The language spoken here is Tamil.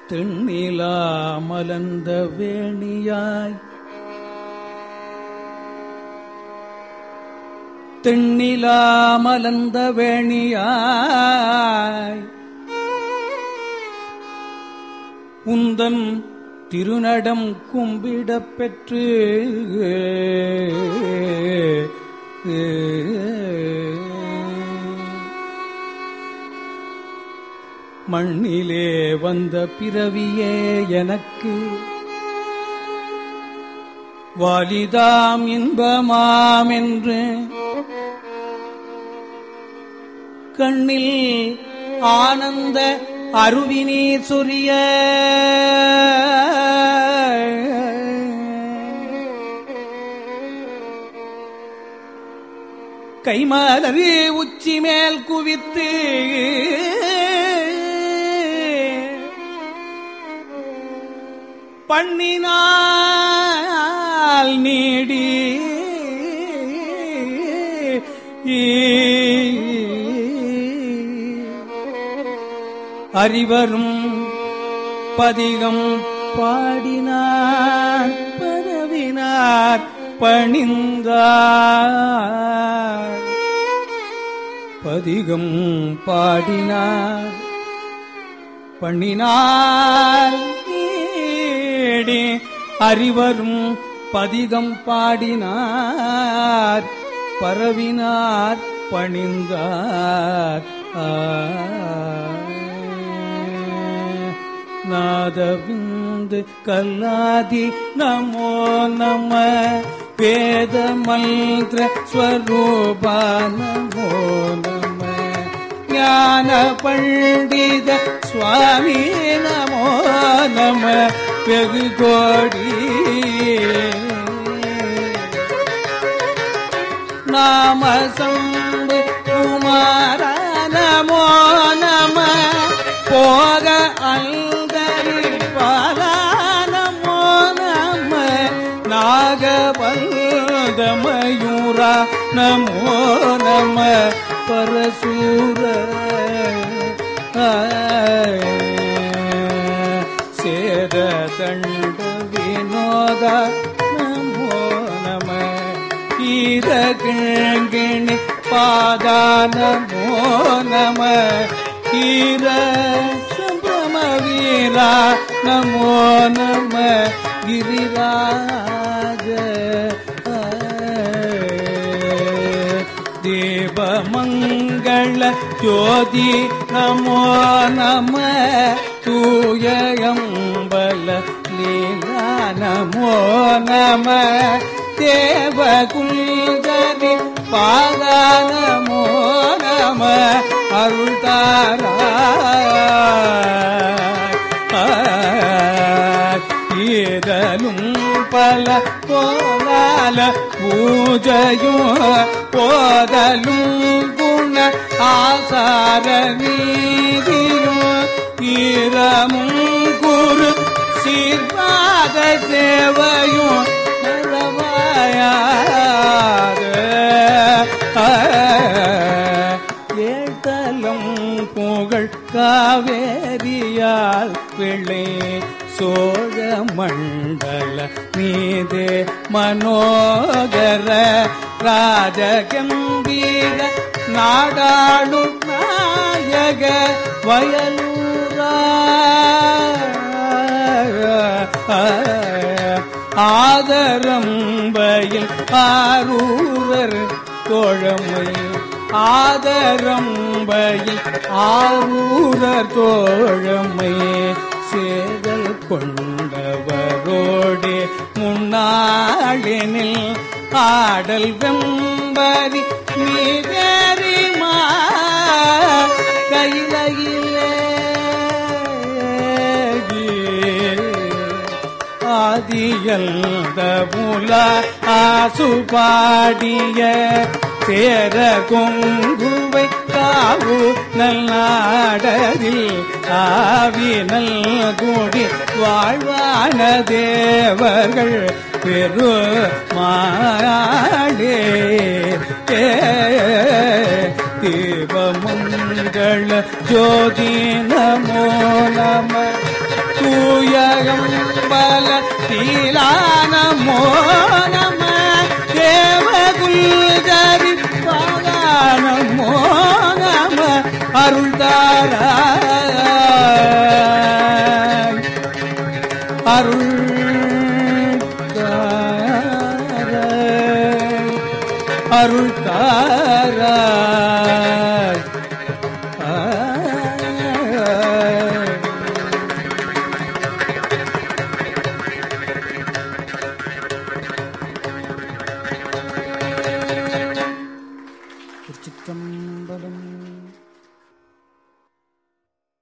தென்னிலா மலர்ந்த வேணியாய் தென்னிலா மலர்ந்த வேணியாய் உந்தன் திருநடம் கும்பிடப் பெற்று மண்ணிலே வந்த பிறவியே எனக்கு வாலிதாம் இன்பமாம் என்று கண்ணில் ஆனந்த அருவினீர் சொரிய கைமலரு உச்சி மேல் குவித்து பண்ணினால் நீடி அறிவரும் பதிகம் பாடினார் பரவினார் பணிந்தார் பதிகம் பாடினார் பண்ணினார் நீடி அறிவரும் பதிகம் பாடினார் பரவினார் பணிந்தார் நாதவிந்து கல்லாதி நமோ நம வேத மந்திர ஸ்வரூபா நமோ நம ஞான பண்டித சுவாமி நமோ நம வெகு கோடி நாம சம்பு குமார நமோ நம போக அல்தரிப்பால நமோ நம நாகபல்தமயூரா நமோ நம பரசூர சேத தண்ட வினோத நமோ நம ஈரகிழங்கிணி பாதானமோ நம ஈர சம்பம வீரா நமோ நம கிரிராஜ தேவமங்கள ஜோதி நமோ நம தூயம்பல லீலா நமோ நம தேவகுல்கரி பாதானமோ நம அருள்தாரா ஈரலும் பல போலால பூஜையும் போதலும் குண ஆசார நீதியும் ஈரமும் குரு சீர்வாத சேவையும் ஏழ்தலம் புகழ் காவேரியால் பிள்ளை சோழ மண்டல மீது மனோகர ராஜகம்பீர நாடாளும் நாயக வயலூரா ஆதரம்பையில் ஆரூரர் தோழமை ஆதரம்பையில் ஆரூரர் தோழமை சேதல் கொண்டவரோடே முன்னாளினில் ஆடல் வெம்பரி மீதறிமா கையிலே ஆதியல்த முல ஆசுபாடிய சேர கொங்குவை காவு நல்லாடரில் ஆவி நல்குடி வாழ்வான தேவர்கள் பெரு மாடே தீபமங்கள ஜோதி நமோ நம பல தீலானமோ நம தேவகுல்தரி பாதானமோ நம அருள் தாராய் அருள் தாராய் அருள் தாராய்